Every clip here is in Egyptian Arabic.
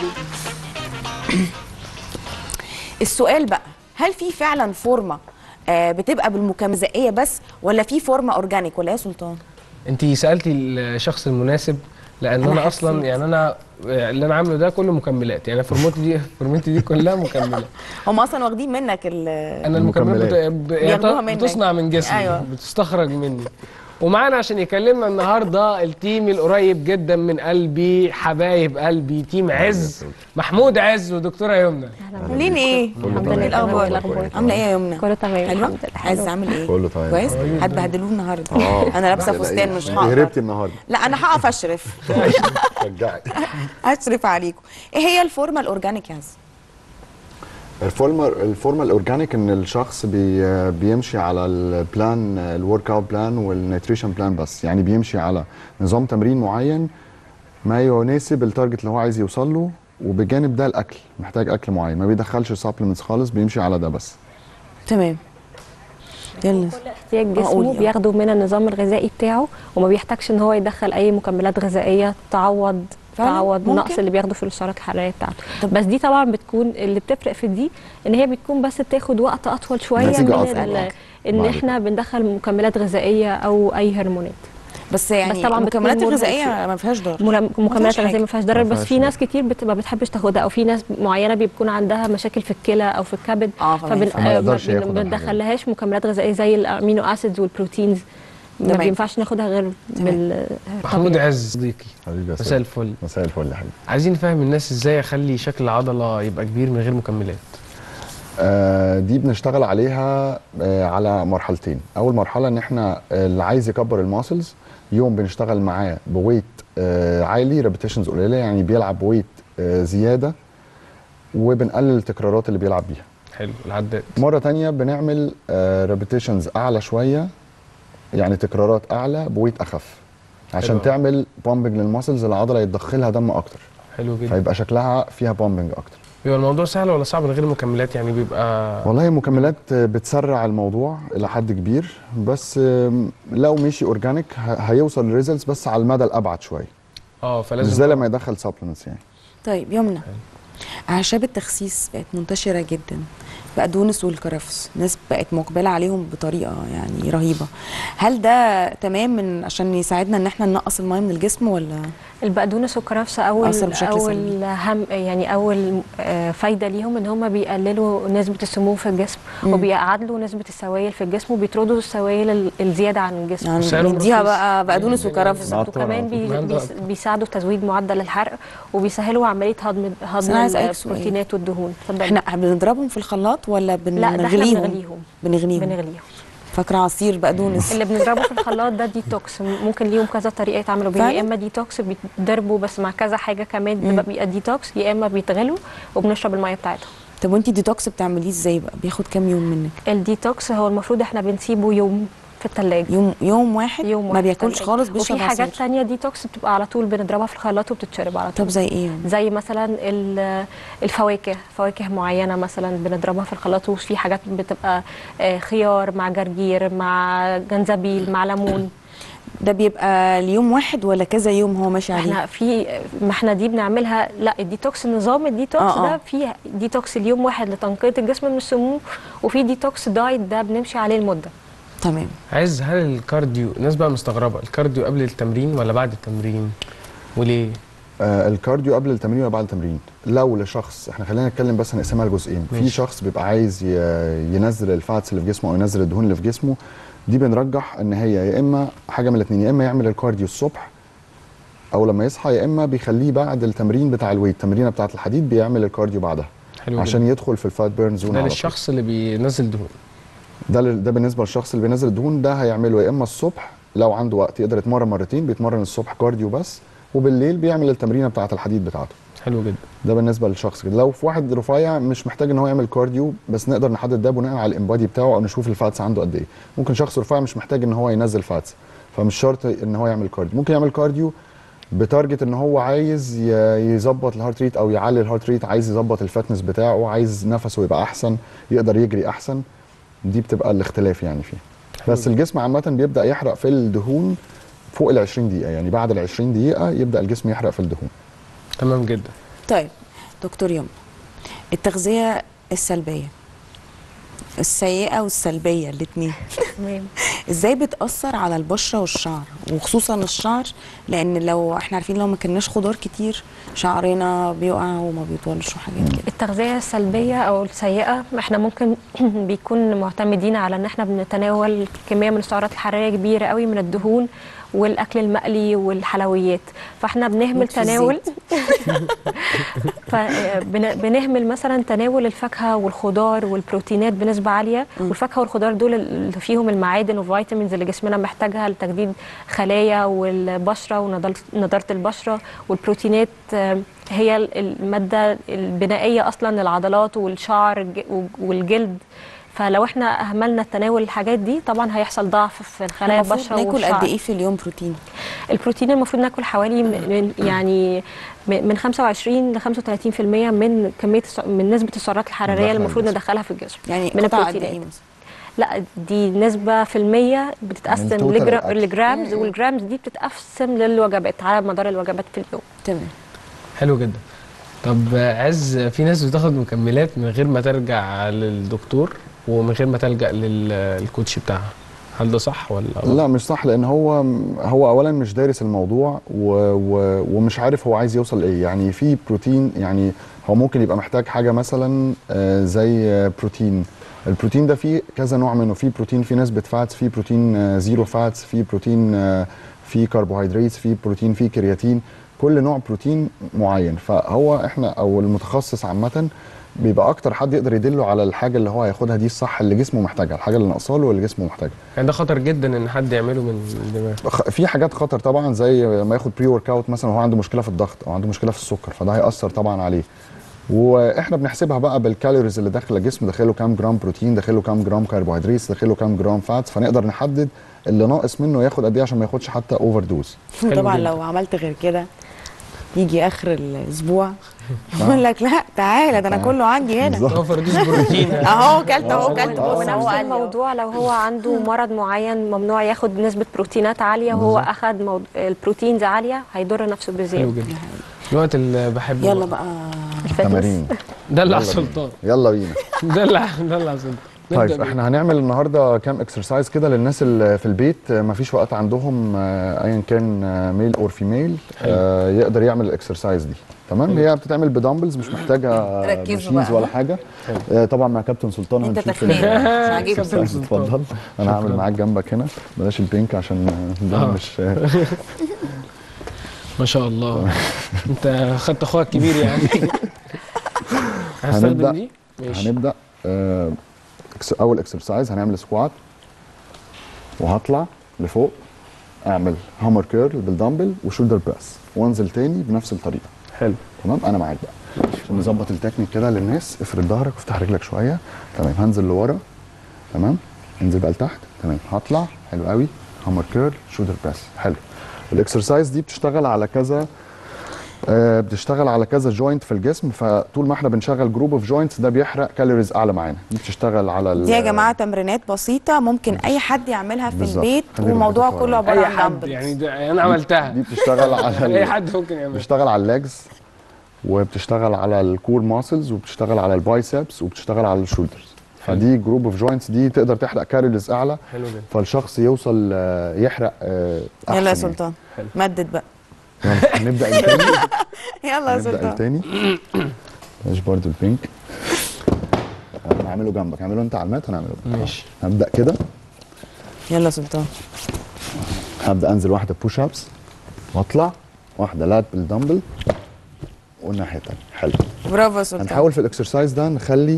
السؤال بقى هل في فعلا فورمه آه، بتبقى بالمكملات الغذائيه بس ولا في فورمه اورجانيك ولا ايه يا سلطان انت سالتي الشخص المناسب لان أنا انا, اصلا حسيت. يعني انا اللي انا عامله ده كله مكملات يعني فورمتي دي فورمتي دي كلها مكملات هم اصلا واخدين منك ال انا المكملات بت... المكملات. ب... يعني بياخدوها منك. بتصنع من جسمي أيوة. أيوة. بتستخرج مني ومعانا عشان يكلمنا النهارده التيم القريب جدا من قلبي حبايب قلبي تيم عز محمود عز ودكتوره يمنى عاملين ايه؟ كله الحمد تمام. لله الاخبار الأخبار. عامله ايه يا يمنى؟ كله تمام حلوه؟ الحمد لله عايز حلو. اعمل ايه؟ كله تمام. كويس؟ هتبهدلوه النهارده آه. انا لابسه لا، لا، فستان إيه. مش انت هقدر هربتي النهارده لا انا هقف اشرف شجعك اشرف عليكم ايه هي الفورمه الاورجانيك يا عز؟ الفورمه الفورمه الاورجانيك ان الشخص بي بيمشي على البلان الورك اوت بلان والنيوتريشن بلان بس يعني بيمشي على نظام تمرين معين ما يناسب التارجت اللي هو عايز يوصل له وبجانب ده الاكل محتاج اكل معين ما بيدخلش سبلمنتس خالص بيمشي على ده بس تمام يلا احتياج آه، قولي، جسمه آه. بياخده من النظام الغذائي بتاعه وما بيحتاجش ان هو يدخل اي مكملات غذائيه تعوض فعلاً؟ تعوض ممكن؟ النقص اللي بياخده في السعرات الحراريه بتاعته طب- بس دي طبعا بتكون اللي بتفرق في دي ان هي بتكون بس بتاخد وقت اطول شويه نتيجة من أسرع. ال- ان بعد احنا بندخل مكملات غذائيه او اي هرمونات بس يعني بس طبعاً بتكون المكملات مرهق الغذائيه شوية. ما فيهاش ضرر ملا- مكملات حاجة. غذائيه ما فيهاش ضرر ما بس فيهاش في ضرر. ناس كتير بت- ما بتحبش تاخدها او في ناس معينه بيكون عندها مشاكل في الكلى او في الكبد اه فما فبن... ينفعش. ما آه، يقدرش ما ياخد بن- الحاجات دي. بندخلهاش مكملات غذائيه زي الامينو اسيدز والبروتينز ده ما ما بينفعش ناخدها غير بال محمود طبيعي. عز صديقي حبيبي يا مساء سيد. الفل مساء الفل يا حبيبي عايزين نفهم الناس ازاي اخلي شكل العضله يبقى كبير من غير مكملات آه، دي بنشتغل عليها آه، على مرحلتين اول مرحله ان احنا آه، اللي عايز يكبر الماسلز يوم بنشتغل معاه بويت آه، عالي ريبيتيشنز قليله يعني بيلعب بويت آه، زياده وبنقلل التكرارات اللي بيلعب بيها حلو العداد مره تانية بنعمل ريبيتيشنز اعلى شويه يعني تكرارات اعلى بويت اخف عشان حلو. تعمل بامبنج للماسلز العضله يتدخلها دم اكتر حلو جدا فيبقى شكلها فيها بامبنج اكتر بيبقى الموضوع سهل ولا صعب من غير مكملات يعني بيبقى والله المكملات بتسرع الموضوع الى حد كبير بس آم، لو مشي اورجانيك ه- هيوصل للريزلتس بس على المدى الابعد شويه اه مش فلازم زي لما يدخل سبلمنتس يعني طيب يمنى اعشاب التخسيس بقت منتشره جدا بقدونس والكرفس ناس بقت مقبله عليهم بطريقه يعني رهيبه هل ده تمام من عشان يساعدنا ان احنا ننقص الميه من الجسم ولا البقدونس والكرفس اول أثر بشكل اول سلبي. هم يعني اول آه، فايده ليهم ان هم بيقللوا نسبه السموم في الجسم مم. وبيعادلوا نسبه السوائل في الجسم وبيطردوا السوائل ال- الزياده عن الجسم يعني سعرهم نديها رخيص. بقى بقدونس يعني وكرفس بالظبط عطر وكمان على بي طول. بيس- بيساعدوا في تزويد معدل الحرق وبيسهلوا عمليه هضم هضم أنا عايزة أسألك سؤال. البروتينات والدهون اتفضلي. احنا بنضربهم في الخلاط ولا لا ده احنا بنغليهم بنغليهم بنغليهم بنغليهم فاكره عصير بقدونس اللي بنضربه في الخلاط ده ديتوكس ممكن ليهم كذا طريقه يتعملوا بيها فعلا؟ يا اما ديتوكس بيتضربوا بس مع كذا حاجه كمان بيبقى بيبقى ديتوكس يا اما بيتغلوا وبنشرب الميه بتاعتهم طب وانتي ديتوكس بتعمليه ازاي بقى بياخد كام يوم منك الديتوكس هو المفروض احنا بنسيبه يوم في الثلاجه يوم يوم واحد يوم ما واحد بياكلش تلاجة. خالص بيشرب وفي حاجات عصير تانية ديتوكس بتبقى على طول بنضربها في الخلاط وبتتشرب على طول طب زي ايه زي مثلا ال- الفواكه فواكه معينه مثلا بنضربها في الخلاط وفي حاجات بتبقى آه، خيار مع جرجير مع جنزبيل مع ليمون ده بيبقى ليوم واحد ولا كذا يوم هو ماشي عليه احنا في ما احنا دي بنعملها لا الديتوكس نظام الديتوكس آه، آه. ده فيه ديتوكس اليوم واحد لتنقيه الجسم من السموم وفي ديتوكس دايت ده بنمشي عليه المده تمام عايز هل الكارديو الناس بقى مستغربه الكارديو قبل التمرين ولا بعد التمرين وليه آه الكارديو قبل التمرين ولا بعد التمرين لو لشخص احنا خلينا نتكلم بس نقسمها لجزئين في ماشي. شخص بيبقى عايز ي- ينزل الفاتس اللي في جسمه او ينزل الدهون اللي في جسمه دي بنرجح ان هي يا اما حاجه من الاثنين يا اما يعمل الكارديو الصبح او لما يصحى يا اما بيخليه بعد التمرين بتاع الويت التمرينه بتاعه الحديد بيعمل الكارديو بعدها حلو عشان جدا. يدخل في الفات بيرن زون ده على طول. للشخص اللي بينزل دهون ده ل- ده بالنسبه للشخص اللي بينزل الدهون ده هيعمله يا اما الصبح لو عنده وقت يقدر يتمرن مرتين بيتمرن الصبح كارديو بس وبالليل بيعمل التمرينه بتاعه الحديد بتاعته حلو جدا ده بالنسبه للشخص كده لو في واحد رفيع مش محتاج ان هو يعمل كارديو بس نقدر نحدد ده بناء على الانبادي بتاعه او نشوف الفاتس عنده قد ايه ممكن شخص رفيع مش محتاج ان هو ينزل فاتس فمش شرط ان هو يعمل كارديو ممكن يعمل كارديو بتارجت ان هو عايز ي- يظبط الهارت ريت او يعلي الهارت ريت عايز يظبط الفتنس بتاعه عايز نفسه يبقى احسن يقدر يجري احسن دي بتبقى الاختلاف يعني فيه بس الجسم عامه بيبدا يحرق في الدهون فوق ال 20 دقيقه يعني بعد ال 20 دقيقه يبدا الجسم يحرق في الدهون تمام جدا طيب دكتور يوم التغذيه السلبيه السيئه والسلبيه الاثنين تمام ازاي بتاثر على البشره والشعر وخصوصا الشعر لان لو احنا عارفين لو ما كناش خضار كتير شعرنا بيقع وما بيطولش وحاجات كده التغذية السلبية أو السيئة احنا ممكن بيكون معتمدين على ان احنا بنتناول كمية من السعرات الحرارية كبيرة قوي من الدهون والأكل المقلي والحلويات فاحنا بنهمل موت في تناول فبنهمل مثلا تناول الفاكهة والخضار والبروتينات بنسبة عالية والفاكهة والخضار دول اللي فيهم المعادن والفيتامينز اللي جسمنا محتاجها لتجديد خلايا والبشرة ونضارة البشرة والبروتينات آه، هي المادة البنائية أصلا للعضلات والشعر الج- والجلد فلو احنا اهملنا تناول الحاجات دي طبعا هيحصل ضعف في خلايا المفروض البشره ناكل والشعر قد ايه في اليوم بروتين البروتين المفروض ناكل حوالي من من- يعني من من 25 ل 35% من كميه الس- من نسبه السعرات الحراريه ندخلها اللي المفروض الجسم. ندخلها في الجسم يعني من قطعه قد البروتينات. ايه مثلا لا دي نسبه في المية من بتتقسم total لجرا- الأكل. لجرامز والجرامز دي بتتقسم للوجبات على مدار الوجبات في اليوم تمام حلو جدا طب عز في ناس بتاخد مكملات من غير ما ترجع للدكتور ومن غير ما تلجأ للكوتش بتاعها هل ده صح ولا لا مش صح لان هو هو اولا مش دارس الموضوع و و ومش عارف هو عايز يوصل لايه يعني في بروتين يعني هو ممكن يبقى محتاج حاجه مثلا آه، زي آه، بروتين البروتين ده فيه كذا نوع منه في بروتين في نسبه فاتس في بروتين آه، زيرو فاتس في بروتين آه، في كربوهيدرات في بروتين في كرياتين كل نوع بروتين معين فهو احنا او المتخصص عامه بيبقى اكتر حد يقدر يدله على الحاجه اللي هو هياخدها دي الصح اللي جسمه محتاجها الحاجه اللي ناقصه له واللي جسمه محتاجها يعني ده خطر جدا ان حد يعمله من الدماغ خ- في حاجات خطر طبعا زي ما ياخد بري ورك اوت مثلا وهو عنده مشكله في الضغط او عنده مشكله في السكر فده هياثر طبعا عليه واحنا بنحسبها بقى بالكالوريز اللي داخله الجسم داخله كام جرام بروتين داخله كام جرام كربوهيدرات داخله كام جرام فاتس فنقدر نحدد اللي ناقص منه ياخد قد ايه عشان ما ياخدش حتى اوفر دوز حلو طبعا جدا. لو عملت غير كده يجي اخر الاسبوع يقول لك لا تعالى ده انا كله عندي هنا بالظبط. توفر دوز بروتين اهو كلت اهو كلت آه. بص ونفس هو قال لي أهو. الموضوع لو هو عنده مرض معين ممنوع ياخد نسبة بروتينات عالية وهو أخد مو... البروتينز عالية هيضر نفسه حلو بزيادة جدا الوقت اللي بحبه يلا بقى الفتنس. تمارين دلع يلا بينا. سلطان يلا بينا دلع دلع سلطان نبدأ طيب بيه. احنا هنعمل النهارده كام اكسرسايز كده للناس اللي في البيت آه، مفيش وقت عندهم آه، ايا كان ميل اور فيميل يقدر يعمل الاكسرسايز دي تمام هي بتتعمل بدمبلز مش محتاجه ركزوا ماشينز بقى. ولا حاجه آه، طبعا مع كابتن سلطان انت هنشوف تخنان ال- عاجبني كابتن سلطان. اتفضل انا هعمل معاك جنبك هنا بلاش البينك عشان ده آه. مش ما شاء الله انت خدت اخوك الكبير يعني هستخدم هنبدأ. دي ماشي هنبدا آه، إكس- اول اكسرسايز هنعمل سكوات وهطلع لفوق اعمل هامر كيرل بالدمبل وشولدر بريس وانزل تاني بنفس الطريقه حلو تمام انا معاك بقى عشان نظبط التكنيك كده للناس افرد ظهرك وافتح رجلك شويه تمام هنزل لورا تمام انزل بقى لتحت تمام هطلع حلو قوي هامر كيرل شولدر بريس حلو الاكسرسايز دي بتشتغل على كذا آه، بتشتغل على كذا جوينت في الجسم فطول ما احنا بنشغل جروب اوف جوينتس ده بيحرق كالوريز اعلى معانا دي بتشتغل على ال- دي يا جماعه تمرينات بسيطه ممكن اي حد يعملها في بالظبط. البيت خلينا والموضوع نتفق كله على عباره اي عن حد دمبلز يعني ده انا عملتها دي بتشتغل على ال- اي حد ممكن يعملها بتشتغل على الليجز وبتشتغل على الكور ماسلز وبتشتغل على البايسبس وبتشتغل على الشولدرز فدي جروب اوف جوينتس دي تقدر تحرق كالوريز اعلى حلو جدا فالشخص يوصل آه، يحرق آه، أحسن يلا يا يعني. سلطان حلو. مدد بقى يلا نبدا التاني يلا يا نبدا سلطان التاني مش برضو البينك هنعمله جنبك اعمله انت على المات هنعمله جنبك. ماشي هبدا كده يلا يا سلطان هبدا انزل واحده بوش ابس واطلع واحده لات بالدمبل والناحيه الثانيه حلو برافو يا سلطان هنحاول في الاكسرسايز ده نخلي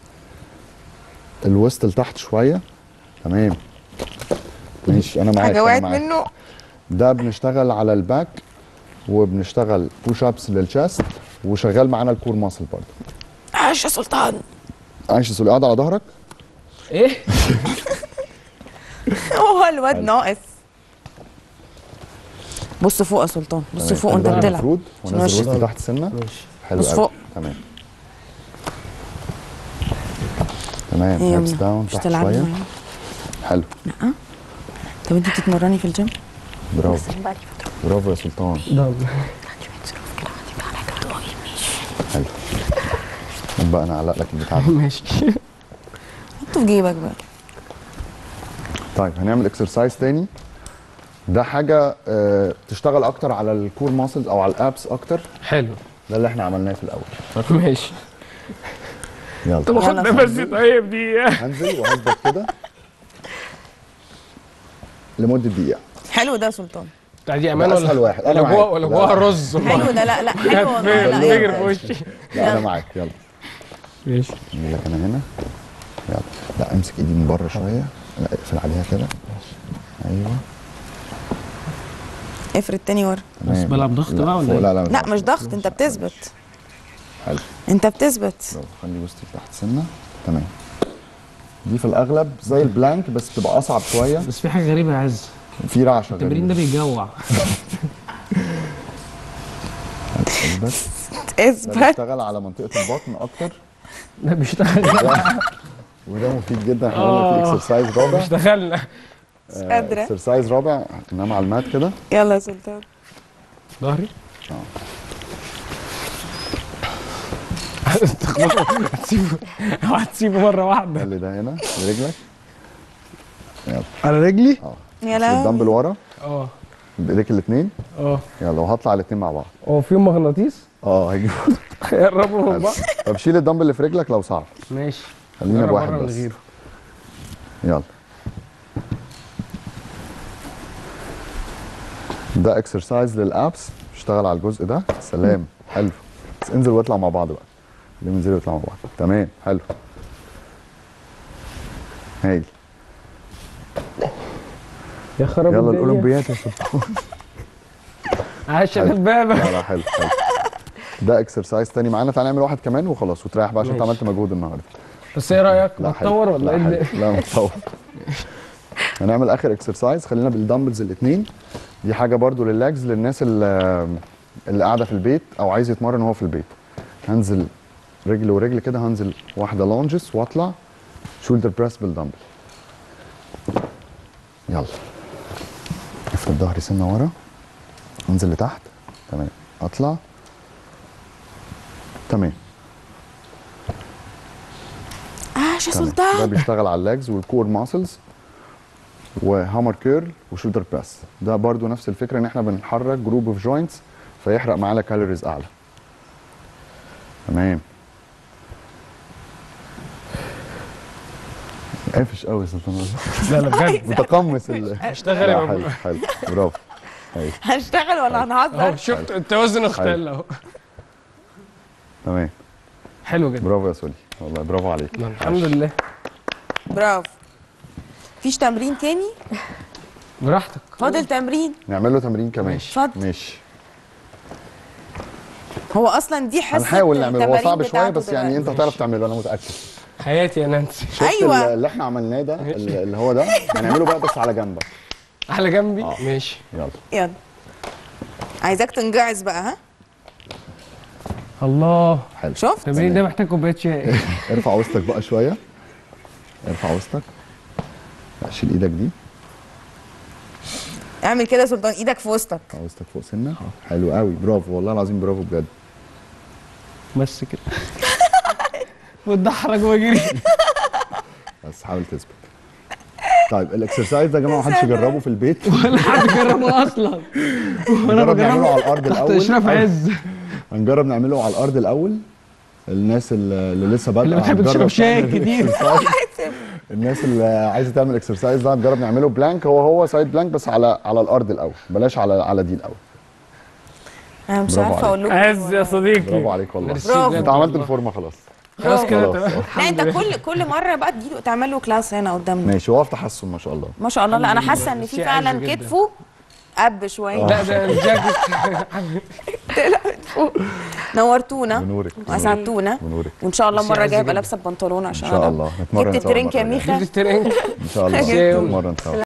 الوسط لتحت شويه تمام ماشي انا معاك حاجه أنا وقعت معاك. منه ده بنشتغل على الباك وبنشتغل بوش ابس للشاست وشغال معانا الكور ماسل برضه عاش يا سلطان عايش سولي قاعد على ظهرك ايه هو الواد ناقص بص فوق يا سلطان بص تمام. فوق وانت الظهر بتلعب مفرود عشان ونزل وشك. الوسط تحت سنه ماشي حلو بص قوي. فوق. تمام تمام ايه يا هابس منى؟ داون مش تحت تلعبي شويه معايا حلو طب انت بتتمرني في الجيم برافو بقى لي فترة برافو يا سلطان حلو طب بقى انا اعلق لك البتاع ده ماشي حطه في جيبك بقى طيب هنعمل اكسرسايز تاني ده حاجه آه، تشتغل اكتر على الكور ماسلز او على الابس اكتر حلو ده اللي احنا عملناه في الاول ماشي يلا طب خد يلا نفسي طيب دي هنزل وهثبت كده لمده دقيقه حلو ده يا سلطان بتاع دي امان ده ولا أسهل واحد. ولا أنا جوه معاك. ولا لا، جوه لا. رز حلو ده لا لا حلو والله لا فين يلا. تجري في وشي لا انا معاك يلا ماشي اجي لك انا هنا يلا لا امسك ايدي من بره شويه لا اقفل عليها كده ايوه افرد تاني ورا بس تمام. بلعب ضغط لا، بقى ولا فوق، إيه؟ لا لا لا مش ضغط انت بتثبت حلو انت بتثبت برافو خلي وسطك تحت سنه تمام دي في الاغلب زي البلانك بس بتبقى اصعب شويه بس في حاجه غريبه يا عز في رعشه التمرين ده غريبة. بيجوع بس اثبت ده بيشتغل على منطقه البطن اكتر ده بيشتغل وده مفيد جدا احنا قلنا في آه. اكسرسايز رابع اشتغلنا مش قادره اكسرسايز رابع ننام على المات كده يلا يا سلطان ظهري هتسيبه هتسيبه مره واحده خلي ده هنا برجلك يلا على رجلي يا الدمبل لا ورا اه بايديك الاثنين اه يلا وهطلع الاثنين مع بعض هو فيهم مغناطيس اه هيجيب يقربوا من بعض طب شيل الدمبل اللي في رجلك لو صعب ماشي خلينا جرب بواحد مرة من بس غيره. يلا ده اكسرسايز للابس اشتغل على الجزء ده سلام حلو بس انزل واطلع مع بعض بقى اللي انزل واطلع مع بعض تمام حلو هايل يا خراب يلا الدنيا. الاولمبيات يا سلطان عاش يا حلو. غلبابه لا لا حلو حلو ده اكسرسايز تاني معانا تعالى نعمل واحد كمان وخلاص وتريح بقى عشان انت ماشي. عملت مجهود النهارده بس ايه رايك لا حلو. نتطور ولا لا ايه حلو. اللي- لا متطور هنعمل اخر اكسرسايز خلينا بالدمبلز الاثنين دي حاجه برضو لللاجز للناس اللي, اللي قاعده في البيت او عايز يتمرن وهو في البيت هنزل رجل ورجل كده هنزل واحده لونجز واطلع شولدر بريس بالدمبل يلا افرد ظهري سنه ورا انزل لتحت تمام اطلع تمام عاش يا تمام. ده سلطان بيشتغل على اللاجز والكور ماسلز وهامر كيرل وشولدر بريس ده برضو نفس الفكره ان احنا بنحرك جروب اوف جوينتس فيحرق معانا كالوريز اعلى تمام قافش قوي يا سلطان لا لا بجد متقمص ال اشتغل لا، يا حلو بابا. حلو برافو أيوة. هنشتغل ولا اهو هنهزر شفت التوازن اختل اهو تمام حلو جدا برافو يا سولي والله برافو عليك الحمد لله برافو فيش تمرين تاني براحتك فاضل تمرين نعمل له تمرين كمان ماشي. اتفضل. ماشي هو اصلا دي حصه هنحاول نعمل هو التمارين صعب شويه بتاعته بس يعني انت دلوقتي. هتعرف تعمله انا متاكد حياتي يا نانسي شفت أيوة. اللي احنا عملناه ده اللي هو ده هنعمله بقى بس على جنبك على جنبي آه. ماشي يلا يلا عايزاك تنجعز بقى ها الله حلو شفت التمرين ده محتاج كوبايه شاي ارفع وسطك بقى شويه ارفع وسطك لا، شيل ايدك دي اعمل كده يا سلطان ايدك في وسطك ارفع وسطك فوق سنه حلو قوي برافو والله العظيم برافو بجد بس كده واتدحرج واجري بس حاول تثبت طيب الاكسرسايز ده يا جماعه ما حدش يجربه في البيت ولا حد جربه اصلا نجرب نعمله على الارض تحت الاول اشراف عز هنجرب نعمله على الارض الاول الناس اللي اللي لسه بادئه اللي بتحب هنجرب تشرب شاي تعمل كتير. exercise. الناس اللي عايزه تعمل اكسرسايز ده هنجرب نعمله بلانك هو هو سايد بلانك بس على على الارض الاول بلاش على على دي الاول انا مش برافو عارفه اقول لكم عز يا صديقي برافو عليك والله ميرسي برافو. بجد انت عملت والله. الفورمه خلاص خلاص كده خلاص. تمام لا الحمد انت لله كل كل مره بقى تجيله تعمل له كلاس هنا قدامنا ماشي هو في تحسن ما شاء الله ما شاء الله لا انا الحمد حاسه لله. ان في شيء فعلا عز جدا. كتفه قب شويه لا ده الجاكيت نورتونا بنورك واسعدتونا بنورك وان شاء الله ميرسي المره عز الجايه ابقى جدا. لابسه البنطلون عشان ان شاء أنا الله نتمرن جبت سوا الترنك يا المرة الجاية. ميخا جبت الترنك ان شاء الله جبت- نتمرن سوا